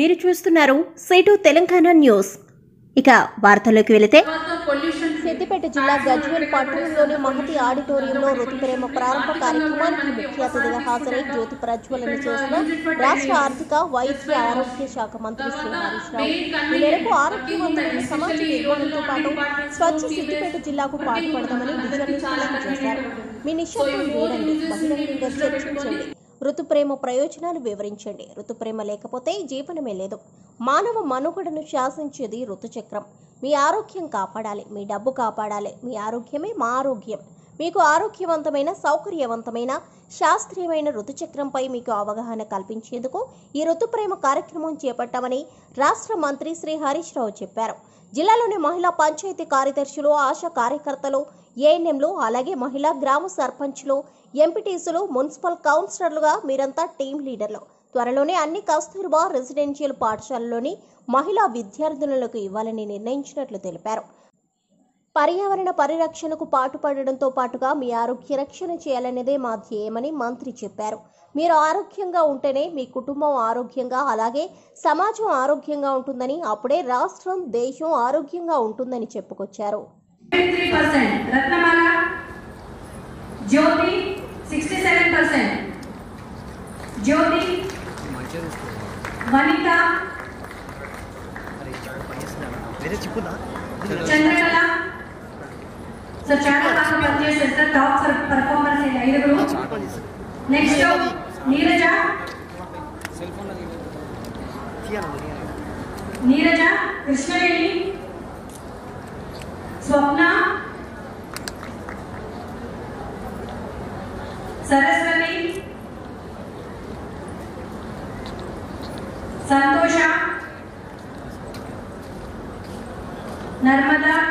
మీరు చూస్తున్నారు సేటు తెలంగాణ న్యూస్ ఇక వార్తల్లోకి వెళితే సిద్దిపేట జిల్లా గజ్వేల్ పట్టణంలోని మహతి ఆడిటోరియంలో ఋతుప్రేమ ప్రారంభ కార్యక్రమానికి ముఖ్య అతిథిగా హాజరై జ్యోతి ప్రజ్వలన చేసిన రాష్ట్ర ఆర్థిక వైద్య ఆరోగ్య శాఖ మంత్రి శ్రీ హరీష్ రావు ఈ మేరకు ఆరోగ్యవంతమైన సమాజ నిర్మాణంతో పాటు స్వచ్ఛ సిద్దిపేట జిల్లాకు పాటుపడదామని దిశానిర్దేశం చేశారు మీ నిశ్శబ్దం వేడండి బహిరంగంగా చర్చించండి ఋతుప్రేమ ప్రయోజనాలు వివరించండి ఋతుప్రేమ లేకపోతే జీవనమే లేదు మానవ మనుగడను శాసించేది ఋతుచక్రం మీ ఆరోగ్యం కాపాడాలి మీ డబ్బు కాపాడాలి మీ ఆరోగ్యమే మా ఆరోగ్యం మీకు ఆరోగ్యవంతమైన సౌకర్యవంతమైన శాస్త్రీయమైన ఋతుచక్రంపై మీకు అవగాహన కల్పించేందుకు ఈ ఋతుప్రేమ కార్యక్రమం చేపట్టామని రాష్ట్ర మంత్రి శ్రీ హరీష్ రావు చెప్పారు జిల్లాలోని మహిళా పంచాయతీ కార్యదర్శులు ఆశా కార్యకర్తలు ఏఎన్ఎంలు అలాగే మహిళా గ్రామ సర్పంచ్లు ఎంపీటీసులు మున్సిపల్ కౌన్సిలర్లుగా మీరంతా టీం లీడర్లు త్వరలోనే అన్ని కస్తూర్బా రెసిడెన్షియల్ పాఠశాలలోని మహిళా విద్యార్థినులకు ఇవ్వాలని నిర్ణయించినట్లు తెలిపారు పర్యావరణ పరిరక్షణకు పాటుపడడంతో పాటుగా మీ ఆరోగ్య రక్షణ చేయాలనేదే మా ధ్యేయమని మంత్రి చెప్పారు మీరు ఆరోగ్యంగా ఉంటేనే మీ కుటుంబం ఆరోగ్యంగా అలాగే సమాజం ఆరోగ్యంగా ఉంటుందని అప్పుడే రాష్ట్రం దేశం ఆరోగ్యంగా ఉంటుందని చెప్పుకొచ్చారు three percent Ratnamala Jyothi sixty seven percent Jyothi Vanitha వేరే చిప్పుందా చంద్రకళ సో చాలా బాగా పనిచేశారు సార్ టాప్ పర్ఫార్మర్స్ ఈ ఐదుగురు నెక్స్ట్ నీరజ తీయాలి నీరజ కృష్ణవేణి స్వప్న సరస్వతి సంతోష నర్మదా